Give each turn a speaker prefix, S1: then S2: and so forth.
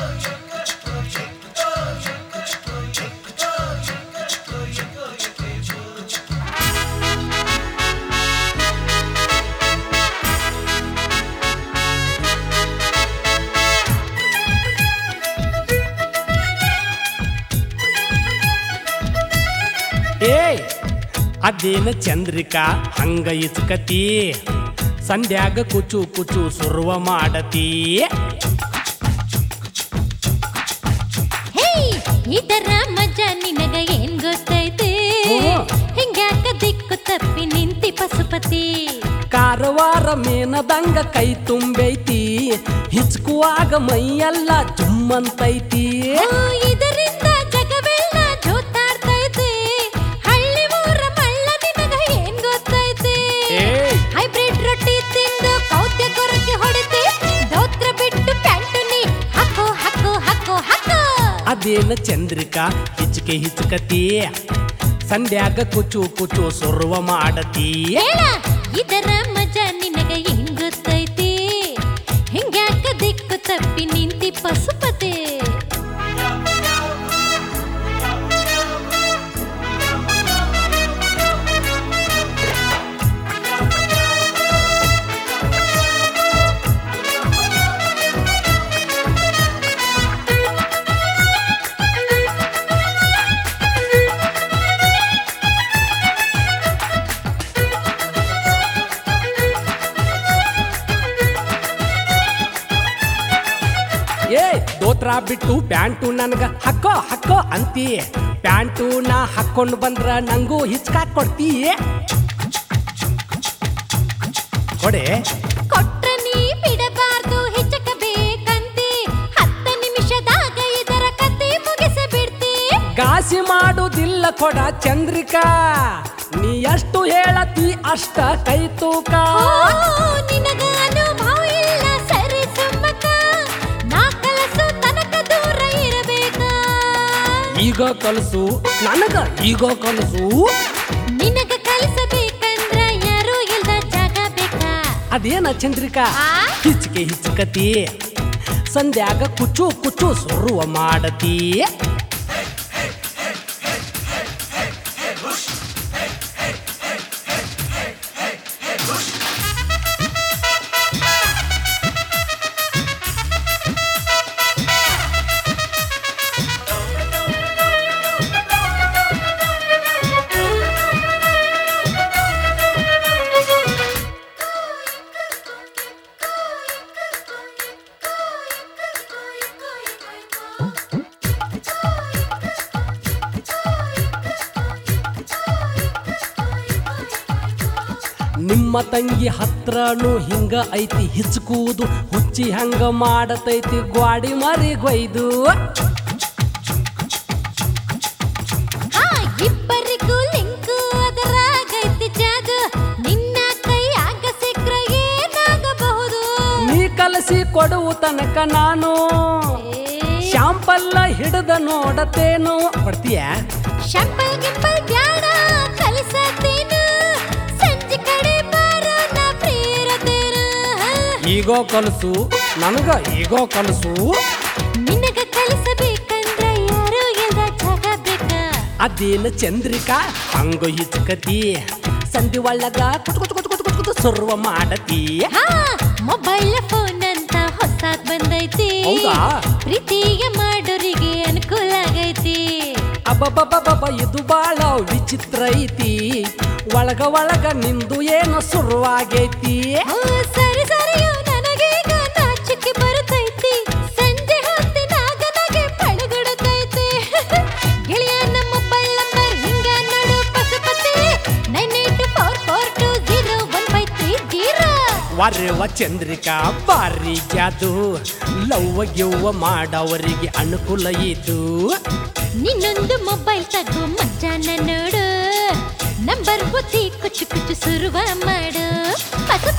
S1: ಏಯ್ ಅದೇನ ಚಂದ್ರಿಕಾ ಹಂಗ ಇಚ್ಕತಿ ಸಂಧ್ಯಾಗ ಕುಚು ಕುಚು ಸುರುವ ಮಾಡತಿ
S2: ಹೇ ಇದರ ಮಜಾ ನಿನಗ ಏನ್ ಗೊತ್ತೈತಿ
S1: ಹ್ಞೂ.
S2: ಹಿಂಗ್ಯಾಕ ದಿಕ್ಕು ತಪ್ಪಿ ನಿಂತಿ ಪಶುಪತಿ
S1: ಕಾರವಾರ ಮೇನದಂಗ ಕೈ ತುಂಬೈತಿ ಹಿಚ್ಕುವಾಗ ಮೈಯೆಲ್ಲ ಜುಮ್ಮಂತೈತಿ
S2: ಓ, ಇದರಿಂದ ಜಗವೆಲ್ಲ ಜೋತಾಡ್ತೈತಿ ಹಳ್ಳಿ ಊರ ಮಳ್ಳ ನಿನಗ ಏನ್ ಗೊತ್ತೈತಿ
S1: ಏಯ್
S2: ಹೈಬ್ರಿಡ್ ರೊಟ್ಟಿ ತಿಂದು ಕೌತ್ಯ ಕೊರಕೆ ಹೊಡೆತಿ ದೌತ್ರ ಬಿಟ್ಟು ಪ್ಯಾಂಟು ನೀ ಹಾಕೋ ಹಾಕೋ ಹಾಕೋ ಹಾಕೋ
S1: ಅದೇನ ಚಂದ್ರಿಕಾ ಹಿಚ್ಕೆ ಹಿಚ್ಕತಿ ಸಂಧ್ಯಾಗ ಕುಚು ಕುಚು ಸುರುವ ಮಾಡತಿ
S2: ಹೇಳ ಇದರ ಮಜಾ ನಿನಗ ಏನ್ ಗೊತ್ತೈತಿ ಹಿಂಗ್ಯಾಕ ದಿಕ್ಕು ತಪ್ಪಿ ನಿಂತಿ ಪಶುಪತಿ
S1: ಏ ದೋತ್ರ ಬಿಟ್ಟು ಪ್ಯಾಂಟು ನನಗ ಹಕ್ಕೋ ಹಕ್ಕೋ ಅಂತಿ ಪ್ಯಾಂಟು ನಾ ಹಾಕೊಂಡು ಬಂದ್ರ ನಂಗೂ ಹಿಚ್ಕಾಕ್ ಕೊಡ್ತಿ ಕೊಡೆ
S2: ಕೊಟ್ರ ನೀ ಬಿಡಬಾರ್ದು ಹೆಚ್ಚಕಬೇಕಂತಿ ಹತ್ತ ನಿಮಿಷದಾಗ ಇದರ ಕತೆ ಮುಗಿಸಬಿಡ್ತಿ
S1: ಗಾಸಿ ಮಾಡುದಿಲ್ಲ ಕೊಡ ಚಂದ್ರಿಕಾ ನೀ ಎಷ್ಟು ಹೇಳತಿ ಅಷ್ಟ ಕೈ ತೂಕ
S2: ಓ, ನಿನಗ ಅನುಭವ ಇಲ್ಲ ಸರಿ ಸುಮ್ಮಕ ನಾ ಕಲಸು ತನಕ ದೂರ ಇರಬೇಕ
S1: ಈಗ ಕಲಸು ನನಗ ಈಗ ಕಲಸು
S2: ನಿನಗ ಕಲಿಸಬೇಕಂದ್ರ ಯಾರು ಇಲ್ದ ಜಾಗ ಬೇಕಾ
S1: ಅದೇನ ಚಂದ್ರಿಕಾ
S2: ಆ?
S1: ಹಿಚ್ಕೆ ಹಿಚ್ಕತಿ ಸಂಧ್ಯಾಗ ಕುಚು ಕುಚು ಸುರುವ ಮಾಡತಿ ನಿಮ್ಮ ತಂಗಿ ಹತ್ರನು ಹಿಂಗ ಐತಿ ಹಿಚ್ಕುವುದು ಹುಚ್ಚಿ ಹಂಗ ಮಾಡತೈತಿ ಗ್ವಾಡಿ ಮರಿ ಗೊಯ್ದು
S2: ಆ, ಇಬ್ಬರಿಗೂ ಲಿಂಕು ಅದರಾಗೈತಿ ಜಾದು ನಿನ್ನ ಕೈಯಾಗ ಸಿಕ್ರ ಏನಾಗಬಹುದು
S1: ನೀ ಕಲಸಿ ಕೊಡುವು ತನಕ ನಾನು ಶಾಂಪಲ್ಲ ಹಿಡಿದ ನೋಡತೇನು ಕೊಡ್ತೀಯ
S2: ಶಂಪಲ್ ಗಿಂಪಲ್ ಬ್ಯಾಡ ಕಲಿಸತೇನು ಸಂಜೆ ಕಡೆ ಬಾರ ನಾ ಪ್ರೇರತೇನ
S1: ಈಗೋ ಕಲಸು ನನಗ ಈಗೋ ಕಲಸು
S2: ನಿನಗ ಕಲಿಸಬೇಕಂದ್ರ ಯಾರು ಇಲ್ದ ಜಾಗ ಬೇಕ
S1: ಅದೇನ ಚಂದ್ರಿಕಾ ಹಂಗ ಹಿಚ್ಕತಿ ಸಂಧಿ ಒಳಗ ಕುಚು ಕುಚು ಕುಚು ಕುಚು ಕುಚು ಸುರುವ ಮಾಡತಿ
S2: ಹಾ ಮೊಬೈಲ್ ಫೋನ್ ಅಂತ ಹೊಸಾದ್ ಬಂದೈತಿ
S1: ಹೌದಾ?
S2: ಪ್ರೀತಿಗೆ ಮಾಡೋರಿಗೆ ಅನುಕೂಲ ಆಗೈತಿ
S1: ಅಬ್ಬಬ್ಬಬ್ಬಬ್ಬ ಇದು ಬಾಳ ವಿಚಿತ್ರ ಐತಿ ಒಳಗ ಒಳಗ ನಿಂದು ಏನೋ ಶುರುವಾಗೈತಿ
S2: ಓ, ಸರಿ ಸರಿಯೋ ನನಗೀಗ ನಾಚಿಕೆ ಬರುತ್ತೈತಿ ಸಂಜೆ ಹೊತ್ತಿನಾಗ ನನಗೆ ಪಳಗುಡುತ್ತೈತಿ ಗೆಳೆಯ ನಮ್ಮ ಮೊಬೈಲ್ ನಂಬರ್ ಹಿಂಗ ನೋಡು Pashupati nine eight four four two zero one five three zero
S1: ವರೆವ ಚಂದ್ರಿಕಾ ಬಾರಿ ಜಾದು ಲವ್ವ ಗಿವ್ವ ಮಾಡವರಿಗೆ ಅನುಕೂಲ ಇದು
S2: ನಿನ್ನೊಂದು ಮೊಬೈಲ್ ತಗೋ ಮಜ್ಜಾನ ನೋಡು ನಂಬರ್ ಒತ್ತಿ ಕುಚ್ಚು ಕುಚ್ಚು ಸುರುವ ಮಾಡು ಪಸು